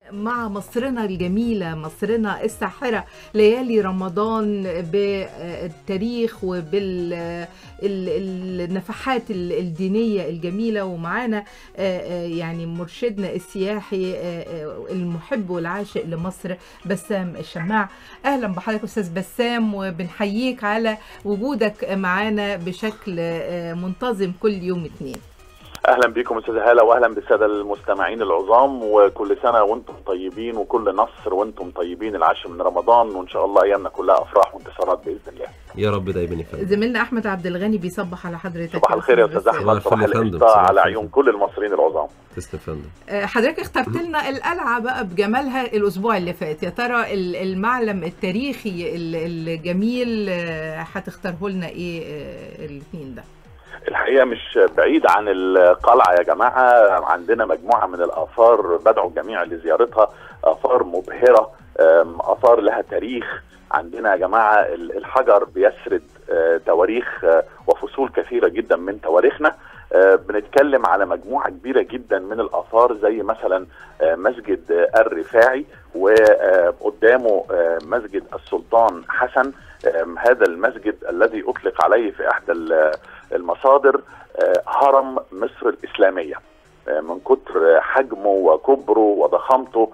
مع مصرنا الجميلة مصرنا الساحرة ليالي رمضان بالتاريخ وبالنفحات الدينية الجميلة ومعانا يعني مرشدنا السياحي المحب والعاشق لمصر بسام الشماع أهلا بحضرتك أستاذ بسام وبنحييك على وجودك معانا بشكل منتظم كل يوم اثنين اهلا بكم استاذه هاله واهلا بالساده المستمعين العظام وكل سنه وانتم طيبين وكل نصر وانتم طيبين العاشر من رمضان وان شاء الله ايامنا كلها افراح وانتصارات باذن الله. يا رب دايما يا فندم. زميلنا احمد عبد الغني بيصبح على حضرتك صباح الخير يا استاذ احمد صباح القشطه على عيون كل المصريين العظام. تسلم فندم. حضرتك اخترت لنا القلعه بقى بجمالها الاسبوع اللي فات يا ترى المعلم التاريخي الجميل هتختاره لنا ايه الاثنين ده؟ الحقيقه مش بعيد عن القلعه يا جماعه عندنا مجموعه من الاثار بدعو الجميع لزيارتها اثار مبهره اثار لها تاريخ عندنا يا جماعه الحجر بيسرد تواريخ وفصول كثيره جدا من تواريخنا بنتكلم على مجموعه كبيره جدا من الاثار زي مثلا مسجد الرفاعي وقدامه مسجد السلطان حسن هذا المسجد الذي اطلق عليه في احدى المصادر هرم مصر الاسلاميه من كتر حجمه وكبره وضخامته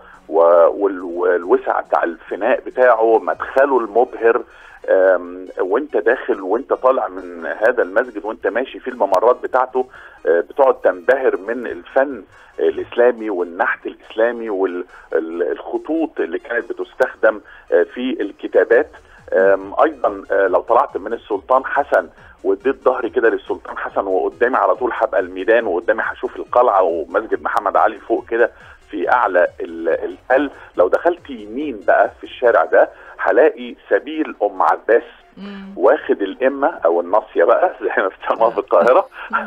والوسع بتاع الفناء بتاعه مدخله المبهر وانت داخل وانت طالع من هذا المسجد وانت ماشي في الممرات بتاعته بتقعد تنبهر من الفن الاسلامي والنحت الاسلامي والخطوط اللي كانت بتستخدم في الكتابات ايضا لو طلعت من السلطان حسن واديت ظهري كده للسلطان حسن وقدامي على طول هبقى الميدان وقدامي هشوف القلعه ومسجد محمد علي فوق كده في اعلى التل لو دخلت يمين بقى في الشارع ده هلاقي سبيل ام عباس واخد الامه او الناصيه بقى زي ما بتسموها في القاهره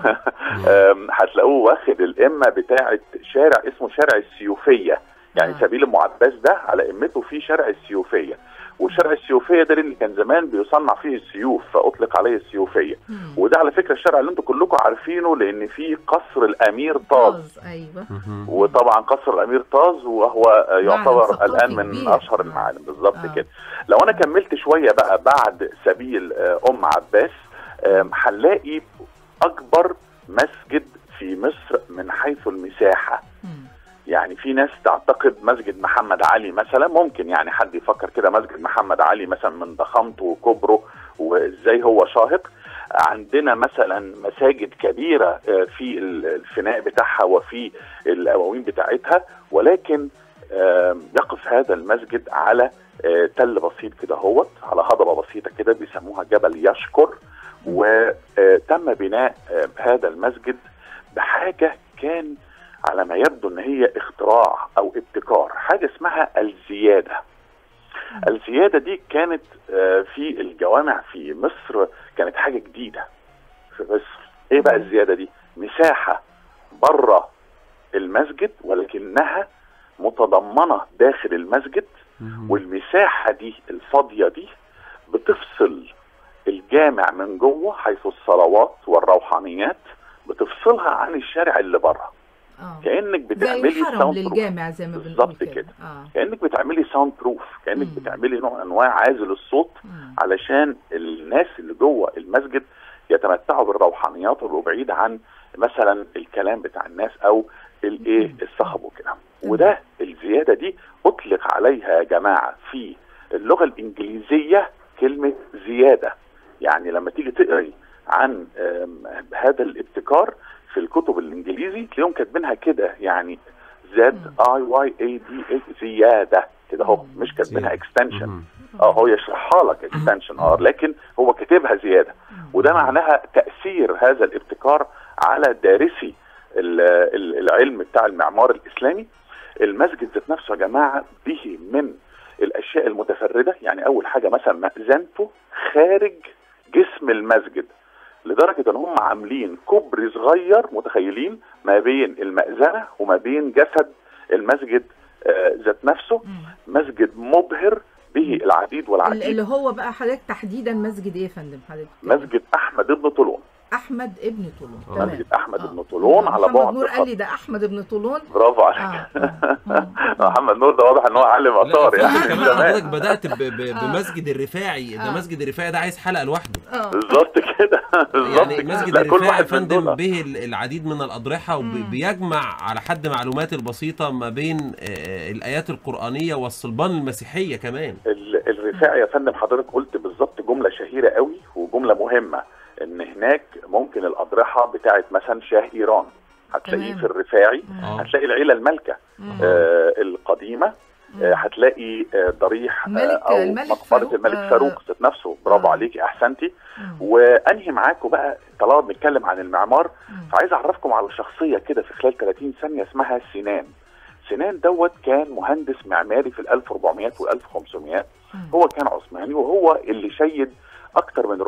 هتلاقوه واخد الامه بتاعه شارع اسمه شارع السيوفيه يعني سبيل ام عباس ده على امته في شارع السيوفيه وشارع السيوفيه ده اللي كان زمان بيصنع فيه السيوف فاطلق عليه السيوفيه وده على فكره الشارع اللي انتم كلكم عارفينه لان فيه قصر الامير طاز ايوه وطبعا قصر الامير طاز وهو يعتبر الان من كبير. اشهر المعالم بالظبط آه. كده لو انا كملت شويه بقى بعد سبيل ام عباس هنلاقي اكبر مسجد في مصر من حيث المساحه يعني في ناس تعتقد مسجد محمد علي مثلا ممكن يعني حد يفكر كده مسجد محمد علي مثلا من ضخامته وكبره وازاي هو شاهق عندنا مثلا مساجد كبيره في الفناء بتاعها وفي الاواوين بتاعتها ولكن يقف هذا المسجد على تل بسيط كده هوت على هضبه بسيطه كده بيسموها جبل يشكر وتم بناء هذا المسجد بحاجه كان على ما يبدو ان هي اختراع او ابتكار حاجه اسمها الزياده الزياده دي كانت في الجوامع في مصر كانت حاجه جديده في مصر ايه بقى الزياده دي مساحه بره المسجد ولكنها متضمنه داخل المسجد والمساحه دي الفاضيه دي بتفصل الجامع من جوه حيث الصلوات والروحانيات بتفصلها عن الشارع اللي بره آه. كانك بتعملي زي ساوند للجامع زي ما بالظبط كده, كده. آه. كانك بتعملي ساوند بروف كانك مم. بتعملي نوع من انواع عازل الصوت مم. علشان الناس اللي جوه المسجد يتمتعوا بالروحانيات ويبقوا بعيد عن مثلا الكلام بتاع الناس او الايه الصخب وكده وده الزياده دي اطلق عليها يا جماعه في اللغه الانجليزيه كلمه زياده يعني لما تيجي تقري عن هذا الابتكار في الكتب الانجليزي تلاقيهم كاتبينها كده يعني زد اي واي اي دي زياده كده اهو مش كاتبينها اكستنشن اه هو يشرحها لك اكستنشن اه لكن هو كاتبها زياده وده معناها تاثير هذا الابتكار على دارسي العلم بتاع المعمار الاسلامي المسجد ذات نفسه يا جماعه به من الاشياء المتفرده يعني اول حاجه مثلا مأذنته خارج جسم المسجد لدرجه ان هم عاملين كوبري صغير متخيلين ما بين المأذنه وما بين جسد المسجد آه ذات نفسه مسجد مبهر به العديد والعديد اللي هو بقى حضرتك تحديدا مسجد ايه يا فندم حضرتك مسجد احمد ابن طولون احمد ابن طولون آه. تمام مسجد احمد آه. بن طولون على محمد بعد نور قال خط- لي ده احمد بن طولون برافو عليك اه آه. آه. محمد نور ده واضح ان هو علم لا اثار يعني فضل من كمان حضرتك زمان بدات ب- ب- آه. بمسجد الرفاعي ده آه. مسجد الرفاعي ده عايز حلقه لوحده اه بالظبط كده بالظبط يعني كده. مسجد لا، كل الرفاعي يا واحد من فندم دول به ال- العديد من الاضرحه مم. وبيجمع على حد معلوماتي البسيطه ما بين آه، الايات القرانيه والصلبان المسيحيه كمان ال- الرفاعي يا فندم حضرتك قلت بالظبط جمله شهيره قوي وجمله مهمه ان هناك ممكن الاضرحه بتاعت مثلا شاه ايران هتلاقيه تمام. في الرفاعي آه. هتلاقي العيله الملكه مم. آه القديمه آه هتلاقي آه ضريح آه الملك- او الملك مقبره فاروق، الملك آه. فاروق ذات نفسه برافو آه. عليكي احسنتي مم. وانهي معاكم بقى طالما بنتكلم عن المعمار مم. فعايز اعرفكم على شخصيه كده في خلال 30 ثانيه اسمها سنان سنان دوت كان مهندس معماري في ال 1400 وال 1500 مم. هو كان عثماني وهو اللي شيد اكتر من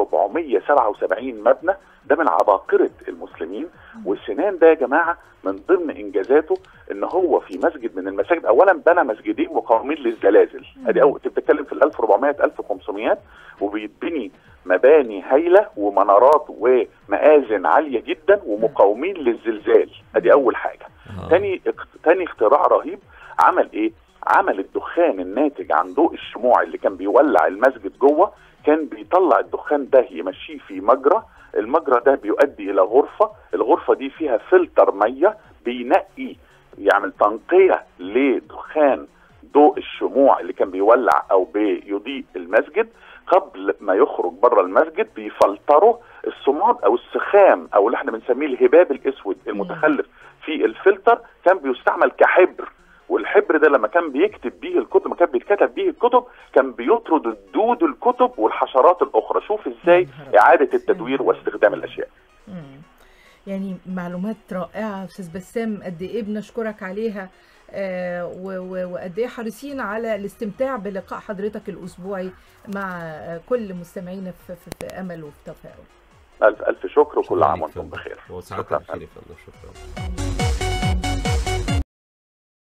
477 مبنى ده من عباقره المسلمين والسنان ده يا جماعه من ضمن انجازاته ان هو في مسجد من المساجد اولا بنى مسجدين مقاومين للزلازل ادي اول انت بتتكلم في ال 1400 1500 وبيتبني مباني هايله ومنارات ومآذن عاليه جدا ومقاومين للزلزال ادي اول حاجه آه. تاني تاني اختراع رهيب عمل ايه؟ عمل الدخان الناتج عن ضوء الشموع اللي كان بيولع المسجد جوه كان بيطلع الدخان ده يمشيه في مجرى المجرى ده بيؤدي الى غرفه الغرفه دي فيها فلتر ميه بينقي يعمل تنقيه لدخان ضوء الشموع اللي كان بيولع او بيضيء المسجد قبل ما يخرج بره المسجد بيفلتروا الصماد او السخام او اللي احنا بنسميه الهباب الاسود المتخلف في الفلتر كان بيستعمل كحبر والحبر ده لما كان بيكتب بيه الكتب ما كان بيتكتب بيه الكتب كان بيطرد الدود الكتب والحشرات الاخرى شوف ازاي اعاده التدوير واستخدام الاشياء مم. يعني معلومات رائعة أستاذ بسام قد إيه بنشكرك عليها آه، و- و- وقد إيه حريصين على الاستمتاع بلقاء حضرتك الأسبوعي مع آه، كل مستمعينا في, في, في أمل وفي تفاؤل الف الف شكر وكل شكراً عام ليك وانتم فندم. بخير وسعادتك شكراً. بخير يا فندم شكرا